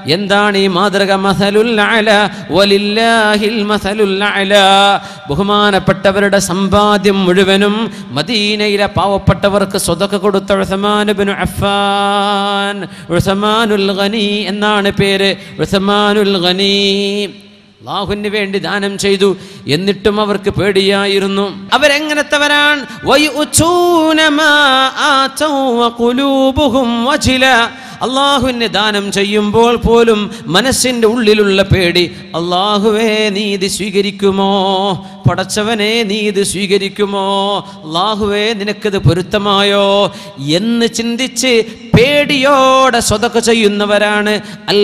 എന്താണ് ഈ മാതൃക മസലുൽ അല വലില്ലാഹിൽ മസലുൽ അല ബഹുമാനപ്പെട്ടവരുടെ സമ്പാദ്യം മുഴുവനും മദീനയിലെ പാവപ്പെട്ടവർക്ക് സ്വതക്ക കൊടുത്ത ഉസ്മാൻ ഇബ്നു അഫ്ഫാൻ ഉസ്മാനുൽ ഗനി എന്നാണ് പേര് ഉസ്മാനുൽ ഗനി അള്ളാഹുവിന് വേണ്ടി ദാനം ചെയ്തു എന്നിട്ടും അവർക്ക് പേടിയായിരുന്നു അവരെങ്ങനത്തവരാണ് വയുഊന മാ ആതൗ വഖുലൂബുഹും വജില അള്ളാഹുവിന് ദാനം ചെയ്യുമ്പോൾ പോലും മനസ്സിൻ്റെ ഉള്ളിലുള്ള പേടി അള്ളാഹുവേ നീ ഇത് സ്വീകരിക്കുമോ പടച്ചവനെ നീ ഇത് സ്വീകരിക്കുമോ അള്ളാഹുവേ നിനക്കിത് പൊരുത്തമായോ എന്ന് ചിന്തിച്ച് പേടിയോടെ സ്വതക്ക ചെയ്യുന്നവരാണ് അൽ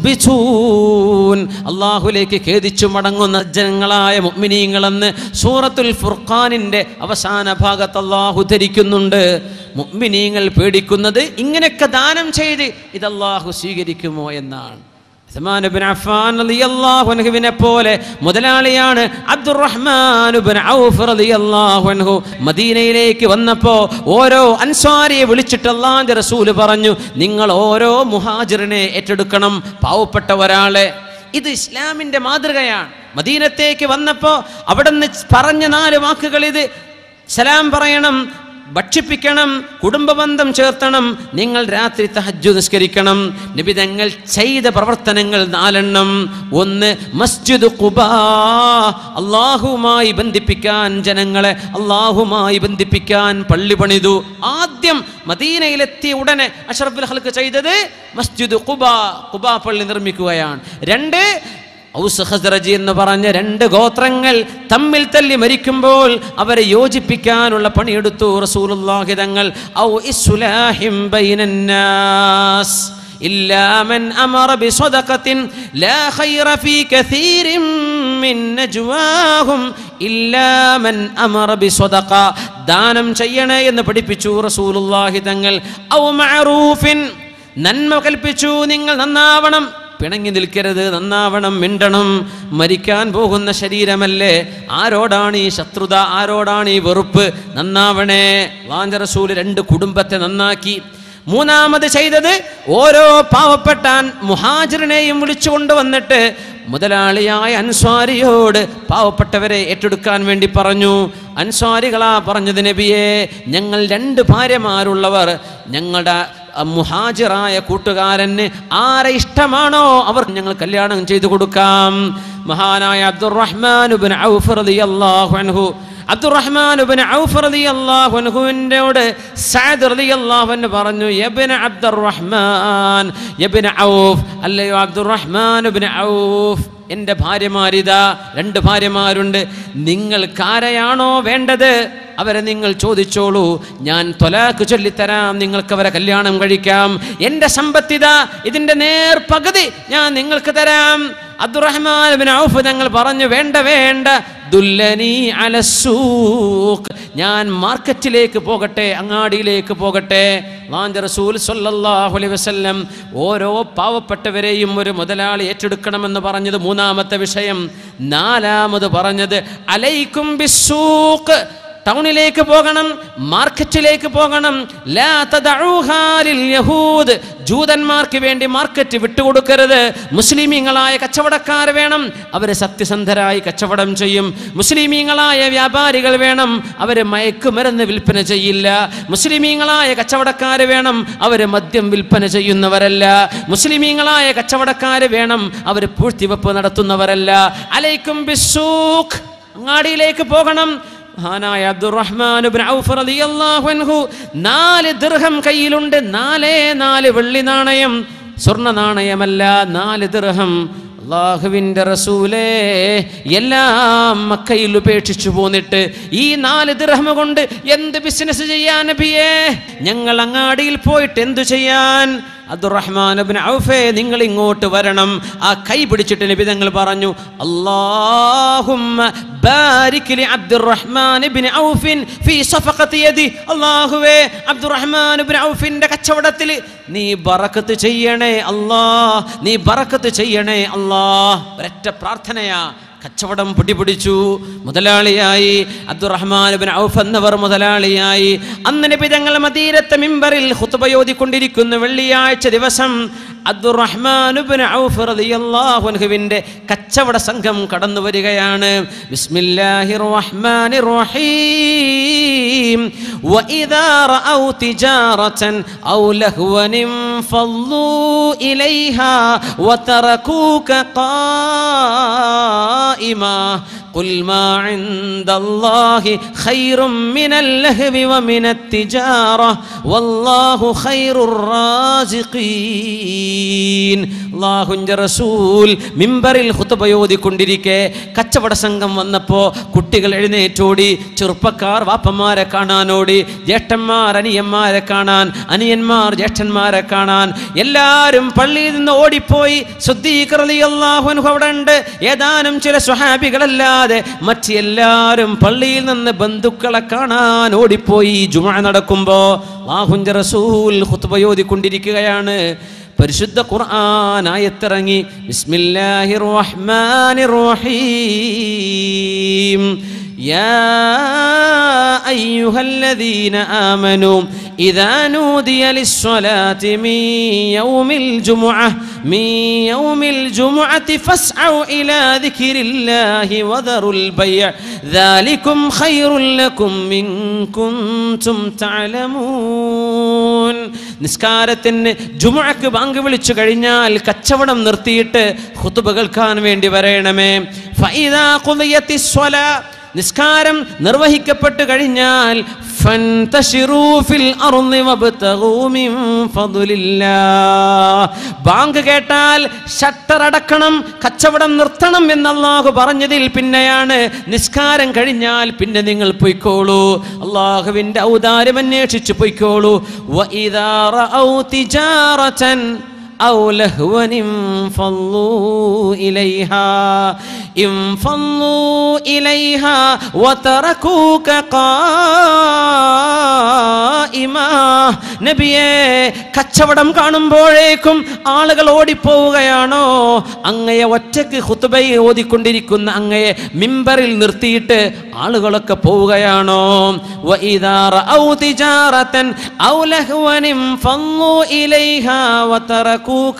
മുഹ്ബിസൂൻ അള്ളാഹുലേക്ക് ഖേദിച്ചു മടങ്ങുന്ന ജനങ്ങളായ മുഅ്മിനീങ്ങളെന്ന് സൂറത്തുൽ ഫുർഖാനിൻ്റെ അവസാന ഭാഗത്ത് അള്ളാഹു ധരിക്കുന്നുണ്ട് മുഅ്മിനീങ്ങൾ പേടിക്കുന്നത് ഇങ്ങനെയൊക്കെ ദാനം ചെയ്ത് ഇത് അള്ളാഹു സ്വീകരിക്കുമോ എന്നാണ് ഉസ്മാൻ ഇബ്നു അഫ്ഫാൻ റളിയല്ലാഹു അൻഹുവിനെ പോലെ മുതലാളിയാണ് അബ്ദുറഹ്മാൻ ഇബ്നു ഔഫ് റളിയല്ലാഹു അൻഹു മദീനയിലേക്ക് വന്നപ്പോൾ ഓരോ അൻസ്വാരിയെ വിളിച്ചിട്ട് അള്ളാഹിന്റെ റസൂല് പറഞ്ഞു നിങ്ങൾ ഓരോ മുഹാജിറിനെ ഏറ്റെടുക്കണം പാവപ്പെട്ട ഒരാളെ ഇത് ഇസ്ലാമിന്റെ മാതൃകയാണ് മദീനത്തേക്ക് വന്നപ്പോൾ അവിടെ നിന്ന് പറഞ്ഞ നാല് വാക്കുകൾ ഇത് സലാം പറയണം ഭക്ഷിപ്പിക്കണം കുടുംബബന്ധം ചേർത്തണം നിങ്ങൾ രാത്രി തഹജ്ജു നിസ്കരിക്കണം നിബിതങ്ങൾ ചെയ്ത പ്രവർത്തനങ്ങൾ നാലെണ്ണം ഒന്ന് മസ്ജിദ് ഖുബാ അള്ളാഹുമായി ബന്ധിപ്പിക്കാൻ ജനങ്ങളെ അള്ളാഹുമായി ബന്ധിപ്പിക്കാൻ പള്ളി പണിതു ആദ്യം മദീനയിലെത്തിയ ഉടനെ അഷറഫുൽ ഹൽക്ക് ചെയ്തത് മസ്ജിദ് ഖുബാ ഖുബാ പള്ളി നിർമ്മിക്കുകയാണ് രണ്ട് ഔസ് ഖസ്റജി എന്ന് പറഞ്ഞ രണ്ട് ഗോത്രങ്ങൾ തമ്മിൽ തല്ലി മരിക്കുമ്പോൾ അവരെ യോജിപ്പിക്കാനുള്ള പണിയെടുത്തു റസൂലുള്ളാഹി തങ്ങൾ ഔ ഇസ്ലാഹിം ബൈനന്നാസ് إلا من أمر بصدقة لا خير في كثير من نجواهم إلا من أمر بصدقة ദാനം ചെയ്യണേ എന്ന് പഠിപ്പിച്ചു റസൂലുള്ളാഹി തങ്ങൾ ഔ മഅറൂഫിൻ നന്മ കൽപ്പിച്ചു നിങ്ങൾ നന്നാവണം പിണങ്ങി നിൽക്കരുത് നന്നാവണം മിണ്ടണം മരിക്കാൻ പോകുന്ന ശരീരമല്ലേ ആരോടാണ് ഈ ശത്രുത ആരോടാണ് ഈ വെറുപ്പ് നന്നാവണേ വാഞ്ച റസൂല് രണ്ട് കുടുംബത്തെ നന്നാക്കി മൂന്നാമത് ചെയ്തത് ഓരോ പാവപ്പെട്ട മുഹാജിറിനെയും വിളിച്ചു കൊണ്ടുവന്നിട്ട് മുതലാളിയായ അൻസ്വാരിയോട് പാവപ്പെട്ടവരെ ഏറ്റെടുക്കാൻ വേണ്ടി പറഞ്ഞു അൻസ്വാരികളാ പറഞ്ഞത് നബിയെ ഞങ്ങൾ രണ്ട് ഭാര്യമാരുള്ളവർ ഞങ്ങളുടെ മുഹാജിറായ കൂട്ടുകാരന് ആരെ ഇഷ്ടമാണോ അവർ ഞങ്ങൾ കല്യാണം ചെയ്തു കൊടുക്കാം മഹാനായ അബ്ദുറഹ്മാൻ ഔഫ് റളിയല്ലാഹു അൻഹു അബ്ദുറഹ്മാൻ ഔഫ് റളിയല്ലാഹു അൻഹുവിനോട് സഅദ് റളിയല്ലാഹു അൻഹു പറഞ്ഞു യബ്ന അബ്ദുറഹ്മാൻ യബ്ന ഔഫ് അല്ലയോ അബ്ദുറഹ്മാൻ ഇബ്ന ഔഫ് എൻ്റെ ഭാര്യമാരിതാ രണ്ട് ഭാര്യമാരുണ്ട് നിങ്ങൾക്കാരെയാണോ വേണ്ടത് അവരെ നിങ്ങൾ ചോദിച്ചോളൂ ഞാൻ തൊലാക്ക് ചൊല്ലിത്തരാം നിങ്ങൾക്ക് അവരെ കല്യാണം കഴിക്കാം എൻ്റെ സമ്പത്തിത ഇതിൻ്റെ നേർ പകുതി ഞാൻ നിങ്ങൾക്ക് തരാം അബ്ദുറഹ്മാൻ ബിൻ ഔഫ് ഞങ്ങൾ പറഞ്ഞു വേണ്ട വേണ്ട ദുല്ലനി അലസൂഖ് ഞാൻ മാർക്കറ്റിലേക്ക് പോകട്ടെ അങ്ങാടിയിലേക്ക് പോകട്ടെ വാഞ്ച റസൂൽ സല്ലല്ലാഹു അലൈഹി വസല്ലം ഓരോ പാവപ്പെട്ടവരെയും ഒരു മുതലാളി ഏറ്റെടുക്കണമെന്ന് പറഞ്ഞത് മൂന്നാമത്തെ വിഷയം നാലാമത് പറഞ്ഞത് അലൈക്കും ബിസ്സൂഖ് ടൗണിലേക്ക് പോകണം മാർക്കറ്റിലേക്ക് പോകണം ലാ തദഊഹാ ലിൽ യഹൂദ് ജൂതന്മാർക്ക് വേണ്ടി മാർക്കറ്റ് വിട്ടുകൊടുക്കരുത് മുസ്ലിമീങ്ങളായ കച്ചവടക്കാർ വേണം അവർ സത്യസന്ധരായി കച്ചവടം ചെയ്യും മുസ്ലിമീങ്ങളായ വ്യാപാരികൾ വേണം അവർ മയക്കുമരുന്ന് വിൽപ്പന ചെയ്യില്ല മുസ്ലിമീങ്ങളായ കച്ചവടക്കാർ വേണം അവർ മദ്യം വിൽപ്പന ചെയ്യുന്നവരല്ല മുസ്ലിമീങ്ങളായ കച്ചവടക്കാർ വേണം അവർ പൂഴ്ത്തിവെപ്പ് നടത്തുന്നവരല്ല അലൈക്കും ബിസൂഖ് അങ്ങാടിയിലേക്ക് പോകണം മഹാനായ അബ്ദുറഹ്മാൻ ഇബ്നു ഔഫ് റളിയല്ലാഹു അൻഹു നാല് ദിർഹം കയ്യിലുണ്ട് നാലേ നാല് വെള്ളി നാണയം സ്വർണ്ണ നാണയമല്ല നാല് ദിർഹം അള്ളാഹുവിൻ്റെ റസൂലേ എല്ലാം മക്കയിൽ ഉപേക്ഷിച്ചു പോന്നിട്ട് ഈ നാല് ദിർഹം കൊണ്ട് എന്ത് ബിസിനസ് ചെയ്യാൻ നബിയേ ഞങ്ങൾ അങ്ങാടിയിൽ പോയിട്ട് എന്തു ചെയ്യാൻ അബ്ദുറഹ്മാൻ ഇബ്നു ഔഫേ നിങ്ങൾ ഇങ്ങോട്ട് വരണം ആ കൈ പിടിച്ചിട്ട് നബി തങ്ങൾ പറഞ്ഞു അല്ലാഹുമ്മ ബാരിക് ലി അബ്ദുറഹ്മാൻ ഇബ്നു ഔഫിൻ ഫീ സഫഖത്തി യദി അല്ലാഹുവേ അബ്ദുറഹ്മാൻ ഇബ്നു ഔഫിന്റെ കച്ചവടത്തിൽ നീ ബറക്കത്ത് ചെയ്യണേ അല്ലാ നീ ബറക്കത്ത് ചെയ്യണേ അല്ലാ ഒരൊറ്റ പ്രാർത്ഥനയാ കച്ചവടം പിടിപിടിച്ചു മുതലാളിയായി അബ്ദുറഹ്മാൻ ബിൻ ഔഫ് എന്നവർ മുതലാളിയായി അന്ന് നബി തങ്ങൾ മദീനത്തെ മിമ്പറിൽ ഹുത്തുബയോദിക്കൊണ്ടിരിക്കുന്നു വെള്ളിയാഴ്ച ദിവസം അബ്ദുറഹ്മാൻ ഇബ്നു ഔഫ് റളിയല്ലാഹു അൻഹുവിന്റെ കച്ചവട സംഘം കടന്നു വരികയാണ് ബിസ്മില്ലാഹിർ റഹ്മാനിർ റഹീം വഇദാ റഔ തിജാറതൻ ഔ ലഹ്വൻ ഫളൂ ഇലൈഹാ വതറകൂക ഖായിമാ قل ما عند الله خير من اللهو ومن التجارة والله خير الرازقين അള്ളാഹുൻ്റെ റസൂൽ മിമ്പറിൽ ഹുത്തുബയോധിക്കൊണ്ടിരിക്കെ കച്ചവട സംഘം വന്നപ്പോൾ കുട്ടികൾ എഴുന്നേറ്റോടി ചെറുപ്പക്കാർ വാപ്പന്മാരെ കാണാനോടി ജ്യേഷ്ഠന്മാർ അനിയന്മാരെ കാണാൻ അനിയന്മാർ ജ്യേഷ്ഠന്മാരെ കാണാൻ എല്ലാവരും പള്ളിയിൽ നിന്ന് ഓടിപ്പോയി ശുദ്ധീകൃതി അള്ളാഹുൻഹു അവിടെ ഉണ്ട് ഏതാനും ചില സ്വഹാബികളല്ലാതെ മറ്റ് എല്ലാവരും പള്ളിയിൽ നിന്ന് ബന്ധുക്കളെ കാണാൻ ഓടിപ്പോയി ജുമ നടക്കുമ്പോ അള്ളാഹുൻ്റെ റസൂൽ ഹുത്തുബയോധിക്കൊണ്ടിരിക്കുകയാണ് പരിശുദ്ധ ഖുർആൻ ആയത്തിറങ്ങി ബിസ്മില്ലാഹിർ റഹ്മാനിർ റഹീം يا أيها الذين آمنوا إذا نودي للصلاة من يوم الجمعة من يوم الجمعة فاسعوا إلى ذكر الله وذروا البيع ذلكم خير لكم إن كنتم تعلمون നിസ്കാരത്തിന് ജുമുഅക്ക് ബാങ്ക് വിളിച്ചു കഴിഞ്ഞാൽ കച്ചവടം നിർത്തിയിട്ട് ഖുതുബ കേൾക്കാൻ വേണ്ടി വരയണമേ ഫൈദാ ഖുദിയത്തിസ് സ്വലാ നിസ്കാരം നിർവഹിക്കപ്പെട്ട് കഴിഞ്ഞാൽ ഫൻതശിറൂ ഫിൽ അർളി വബ്തഗൂ മിൻ ഫദ്ലില്ലാഹ്. ബാങ്ക് കേട്ടാൽ ഷട്ടർ അടക്കണം കച്ചവടം നിർത്തണം എന്ന് അള്ളാഹു പറഞ്ഞതിൽ പിന്നെയാണ് നിസ്കാരം കഴിഞ്ഞാൽ പിന്നെ നിങ്ങൾ പൊയ്ക്കോളൂ അള്ളാഹുവിൻ്റെ ഔദാര്യം അന്വേഷിച്ച് പൊയ്ക്കോളൂ വഇദാ റഔ തിജാറതൻ أو لهوا انفضوا إليها انفضوا إليها وتركوك قائما നബിയെ കച്ചവടം കാണുമ്പോഴേക്കും ആളുകൾ ഓടിപ്പോവുകയാണോ അങ്ങയെ ഒറ്റക്ക് ഹുത്തുബയിൽ ഓതിക്കൊണ്ടിരിക്കുന്ന അങ്ങയെ മിമ്പറിൽ നിർത്തിയിട്ട് ആളുകളൊക്കെ പോവുകയാണോ وإذا رأوا تجارة أو لهوا انفضوا إليها وتركوك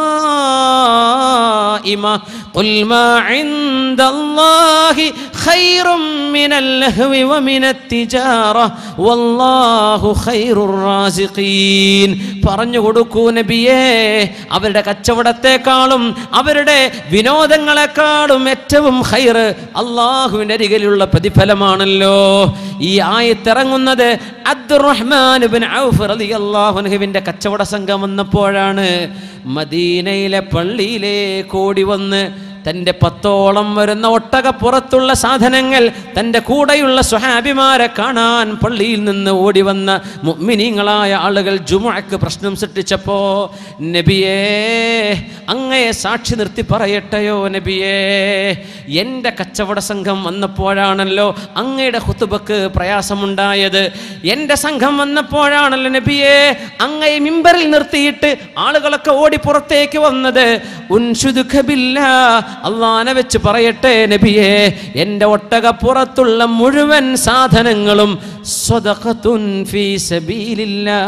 قائما قل ما عند الله خير من اللهو ومن التجارة والله خير الرازقين പറഞ്ഞു കൊടുക്കൂ നബിയേ അവരുടെ കച്ചവടത്തെക്കാളും അവരുടെ വിനോദങ്ങളെക്കാളും ഏറ്റവും ഹൈർ അള്ളാഹുവിൻ്റെ അരികിലുള്ള പ്രതിഫലമാണല്ലോ ഈ ആയത്തിറങ്ങുന്നത് അബ്ദുറഹ്മാൻ ബിൻ ഔഫ് റളിയല്ലാഹു അൻഹുവിൻ്റെ കച്ചവട സംഘം വന്നപ്പോഴാണ് മദീനയിലെ പള്ളിയിലേക്ക് ഓടി വന്ന് തൻ്റെ പത്തോളം വരുന്ന ഒട്ടകപ്പുറത്തുള്ള സാധനങ്ങൾ തൻ്റെ കൂടെയുള്ള സ്വഹാബിമാരെ കാണാൻ പള്ളിയിൽ നിന്ന് ഓടി വന്ന മുഅ്മിനീങ്ങളായ ആളുകൾ ജുമുഅക്ക് പ്രശ്നം സൃഷ്ടിച്ചപ്പോ നബിയേ അങ്ങയെ സാക്ഷി നിർത്തി പറയട്ടെയോ നബിയേ എൻ്റെ കച്ചവട സംഘം വന്നപ്പോഴാണല്ലോ അങ്ങയുടെ ഹുത്തുബക്ക് പ്രയാസമുണ്ടായത് എൻ്റെ സംഘം വന്നപ്പോഴാണല്ലോ നബിയേ അങ്ങയെ മിമ്പറിൽ നിർത്തിയിട്ട് ആളുകളൊക്കെ ഓടി പുറത്തേക്ക് വന്നത് ഉൻഷുദുഖ ബില്ലാ അള്ളാനെ വെച്ച് പറയട്ടെ നബിയെ എൻ്റെ ഒട്ടകപ്പുറത്തുള്ള മുഴുവൻ സാധനങ്ങളും സ്വതഖത്തുൻ ഫീ സബീലില്ലാ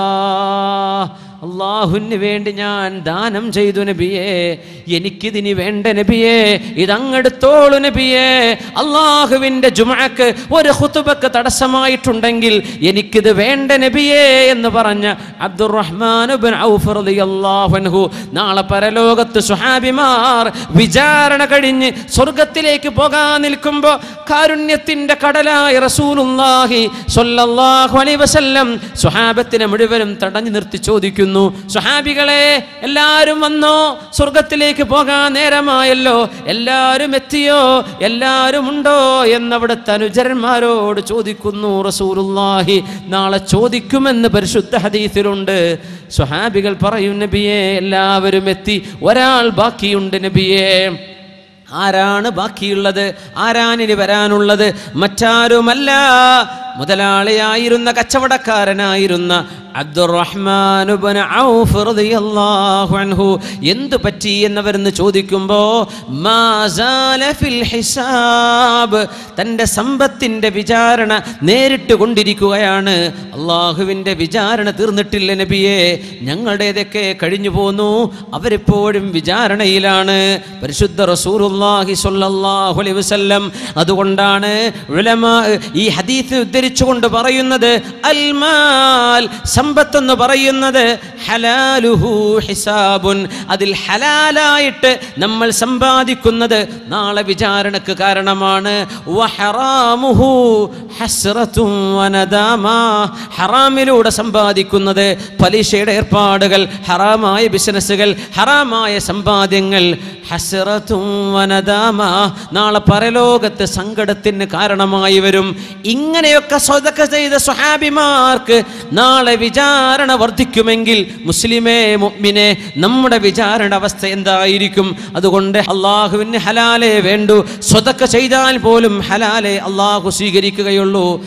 അള്ളാഹുവിന് വേണ്ടി ഞാൻ ദാനം ചെയ്തു നബിയേ എനിക്കിതിനി വേണ്ട നബിയേ ഇതങ്ങെടുത്തോളു നബിയേ അള്ളാഹുവിൻ്റെ ജുമക്ക് ഒരു ഹുത്തുബക്ക് തടസ്സമായിട്ടുണ്ടെങ്കിൽ എനിക്കിത് വേണ്ട നബിയേ എന്ന് പറഞ്ഞ അബ്ദുറഹ്മാൻ ബിൻ ഔഫ് റളിയല്ലാഹു അൻഹു നാളെ പരലോകത്ത് സുഹാബിമാർ വിചാരണ കഴിഞ്ഞ് സ്വർഗത്തിലേക്ക് പോകാൻ നിൽക്കുമ്പോൾ കാരുണ്യത്തിൻ്റെ കടലായ റസൂലുള്ളാഹി സ്വല്ലല്ലാഹു അലൈഹി വസല്ലം സുഹാബത്തിനെ മുഴുവനും തടഞ്ഞു നിർത്തി ചോദിക്കുന്നു സുഹാബികളെ എല്ലാവരും വന്നോ സ്വർഗത്തിലേക്ക് പോകാൻ നേരമായല്ലോ എല്ലാവരും എത്തിയോ എല്ലാവരും ഉണ്ടോ എന്നവിടുത്തെ അനുചരന്മാരോട് ചോദിക്കുന്നു റസൂലുള്ളാഹി നാളെ ചോദിക്കുമെന്ന് പരിശുദ്ധ ഹദീസിലുണ്ട് സുഹാബികൾ പറയും നബിയെ എല്ലാവരും എത്തി ഒരാൾ ബാക്കിയുണ്ട് നബിയേ ആരാണ് ബാക്കിയുള്ളത് ആരാണിനി വരാനുള്ളത് മറ്റാരുമല്ല മുതലാളിയായിരുന്ന കച്ചവടക്കാരനായിരുന്ന അബ്ദുറഹ്മാൻ ഇബ്നു ഔഫ് റളിയല്ലാഹു അൻഹു എന്തു പറ്റി എന്നവരെന്ന് ചോദിക്കുമ്പോ മാ സാല ഫിൽ ഹിസാബ് തൻ്റെ സമ്പത്തിൻ്റെ വിചാരണ നേരിട്ട് കൊണ്ടിരിക്കുകയാണ് അള്ളാഹുവിൻ്റെ വിചാരണ തീർന്നിട്ടില്ല നബിയെ ഞങ്ങളുടേതൊക്കെ കഴിഞ്ഞു പോന്നു അവരെപ്പോഴും വിചാരണയിലാണ് പരിശുദ്ധ റസൂലുള്ളാഹി സ്വല്ലല്ലാഹു അലൈഹി വസല്ലം അതുകൊണ്ടാണ് ഉലമാ ഈ ഹദീസ് ഉദ്ധരിച്ചുകൊണ്ട് പറയുന്നത് അൽമാൽ സമ്പത്തെന്ന് പറയുന്നത് ഹലാലുഹു ഹിസാബുൻ അതിൽ ഹലാലായിട്ട് നമ്മൾ സമ്പാദിക്കുന്നത് നാളെ വിചാരണക്ക് കാരണമാണ് വഹറാമുഹു ഹസ്റത്തും വനദാമാ ഹറാമിലൂടെ സമ്പാദിക്കുന്നത് പലിശയുടെ ഏർപ്പാടുകൾ ഹറാമായ ബിസിനസ്സുകൾ ഹറാമായ സമ്പാദ്യങ്ങൾ ഹസ്റത്തും വനദാമാ നാളെ പരലോകത്ത് സങ്കടത്തിന് കാരണമായി വരും ഇങ്ങനെയൊക്കെ സ്വതക്ക ചെയ്ത സ്വഹാബിമാർക്ക് നാളെ വിചാരണ വർദ്ധിക്കുമെങ്കിൽ മുസ്ലിമേ മുഅ്മിനെ നമ്മുടെ വിചാരണ അവസ്ഥ എന്തായിരിക്കും അതുകൊണ്ട് അള്ളാഹുവിന് ഹലാലേ വേണ്ടു സ്വതക്ക ചെയ്താൽ പോലും ഹലാലെ അള്ളാഹു സ്വീകരിക്കുകയുള്ളൂ